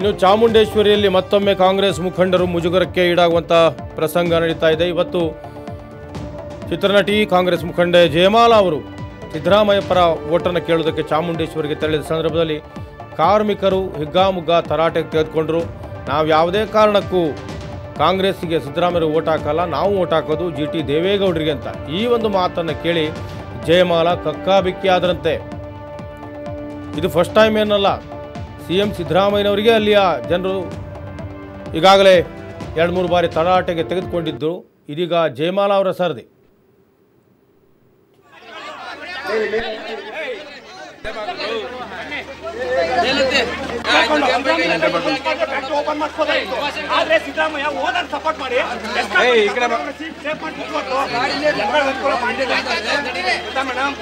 ಇನ್ನು ಚಾಮುಂಡೇಶ್ವರಿಯಲ್ಲಿ ಮತ್ತೊಮ್ಮೆ ಕಾಂಗ್ರೆಸ್ ಮುಖಂಡರು ಮುಜುಗರಕ್ಕೆ ಈಡಾಗುವಂಥ ಪ್ರಸಂಗ ನಡೀತಾ ಇದೆ ಇವತ್ತು ಚಿತ್ರನಟಿ ಕಾಂಗ್ರೆಸ್ ಮುಖಂಡೆ ಜಯಮಾಲಾ ಅವರು ಸಿದ್ದರಾಮಯ್ಯ ಪರ ಓಟನ್ನು ಕೇಳೋದಕ್ಕೆ ಚಾಮುಂಡೇಶ್ವರಿಗೆ ತೆರಳಿದ ಸಂದರ್ಭದಲ್ಲಿ ಕಾರ್ಮಿಕರು ಹಿಗ್ಗಾಮುಗ್ಗಾ ತರಾಟೆಗೆ ತೆಗೆದುಕೊಂಡ್ರು ನಾವು ಯಾವುದೇ ಕಾರಣಕ್ಕೂ ಕಾಂಗ್ರೆಸ್ಸಿಗೆ ಸಿದ್ದರಾಮಯ್ಯ ಓಟ್ ಹಾಕಲ್ಲ ನಾವು ಓಟ್ ಹಾಕೋದು ಜಿ ಟಿ ದೇವೇಗೌಡರಿಗೆ ಅಂತ ಈ ಒಂದು ಮಾತನ್ನು ಕೇಳಿ ಜಯಮಾಲಾ ಕಕ್ಕಾಬಿಕ್ಕಿ ಆದ್ರಂತೆ ಇದು ಫಸ್ಟ್ ಟೈಮ್ ಏನಲ್ಲ ಸಿ ಎಂ ಸಿದ್ದರಾಮಯ್ಯನವರಿಗೆ ಅಲ್ಲಿಯ ಜನರು ಈಗಾಗಲೇ ಎರಡು ಮೂರು ಬಾರಿ ತರಾಟೆಗೆ ತೆಗೆದುಕೊಂಡಿದ್ದು ಇದೀಗ ಜಯಮಾಲಾ ಅವರ ಸರದಿ ಓಪನ್ ಮಾಡ್ಕೋಬೇಕು ಆದ್ರೆ ಸಿದ್ದರಾಮಯ್ಯ ಓದರ್ ಸಪೋರ್ಟ್ ಮಾಡಿ ಸೀಟ್ ಸೇಫ್ ಮಾಡಿ ಕೂತ್ಕೊಂಡು ಎಲ್ಲ ಅನುಕೂಲ ಮಾಡಿಲ್ಲ. ಗೊತ್ತಾ ಮೇಡಮ್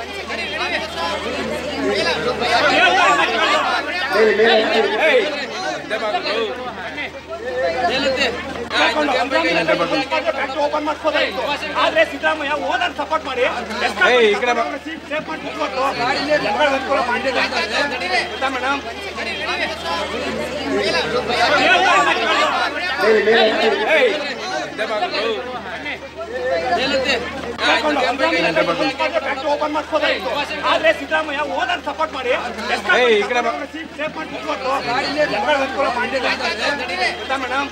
ಓಪನ್ ಮಾಡ್ಕೋಬೇಕು ಆದ್ರೆ ಸಿದ್ದರಾಮಯ್ಯ ಓದರ್ ಸಪೋರ್ಟ್ ಮಾಡಿ ಸೀಟ್ ಸೇಫ್ ಮಾಡಿ ಕೂತ್ಕೊಂಡು ಎಲ್ಲ ಅನುಕೂಲ ಮಾಡಿಲ್ಲ. ಗೊತ್ತಾ ಮೇಡಮ್ ಓಪನ್ ಮಾಡ್ಕೋಬೇಕು ಆದ್ರೆ ಸಿದ್ದರಾಮಯ್ಯ ಓದರ್ ಸಪೋರ್ಟ್ ಮಾಡಿ ಸೀಟ್ ಸೇಫ್ ಮಾಡಿ ಕೂತ್ಕೊಂಡು ಎಲ್ಲ ಅನುಕೂಲ ಮಾಡಿಲ್ಲ. ಗೊತ್ತಾ ಮೇಡಮ್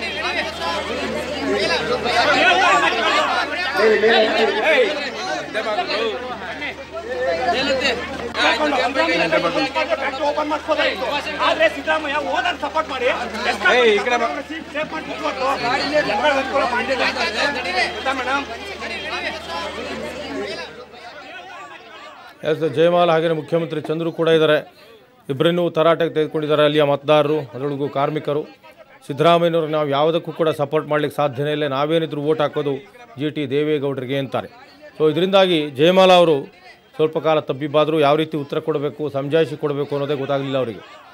ಓಪನ್ ಮಾಡ್ಕೋಬೇಕು ಆದ್ರೆ ಸಿದ್ದರಾಮಯ್ಯ ಓದರ್ ಸಪೋರ್ಟ್ ಮಾಡಿ ಸೀಟ್ ಸೇಫ್ ಮಾಡಿ ಕೂತ್ಕೊಂಡು ಎಲ್ಲ ಅನುಕೂಲ ಮಾಡಿಲ್ಲ. ಗೊತ್ತಾ ಮೇಡಮ್ ಎಸ್ ಜಯಮಾಲ ಹಾಗೆ ಮುಖ್ಯಮಂತ್ರಿ ಚಂದ್ರು ಕೂಡ ಇದ್ದಾರೆ ಇಬ್ಬರನ್ನೂ ತರಾಟೆಗೆ ತೆಗೆದುಕೊಂಡಿದ್ದಾರೆ ಅಲ್ಲಿಯ ಮತದಾರರು ಅದರೊಳಗೂ ಕಾರ್ಮಿಕರು ಸಿದ್ದರಾಮಯ್ಯನವರು ನಾವು ಯಾವುದಕ್ಕೂ ಕೂಡ ಸಪೋರ್ಟ್ ಮಾಡಲಿಕ್ಕೆ ಸಾಧ್ಯನೇ ಇಲ್ಲ ನಾವೇನಿದ್ರು ವೋಟ್ ಹಾಕೋದು ಜಿ ಟಿ ದೇವೇಗೌಡರಿಗೆ ಅಂತಾರೆ ಸೊ ಇದರಿಂದಾಗಿ ಜಯಮಾಲ ಅವರು ಸ್ವಲ್ಪ ಕಾಲ ತಬ್ಬಿಬ್ಬಾದರು ಯಾವ ರೀತಿ ಉತ್ತರ ಕೊಡಬೇಕು ಸಮಜಾಯಿಷಿ ಕೊಡಬೇಕು ಅನ್ನೋದೇ ಗೊತ್ತಾಗಲಿಲ್ಲ ಅವರಿಗೆ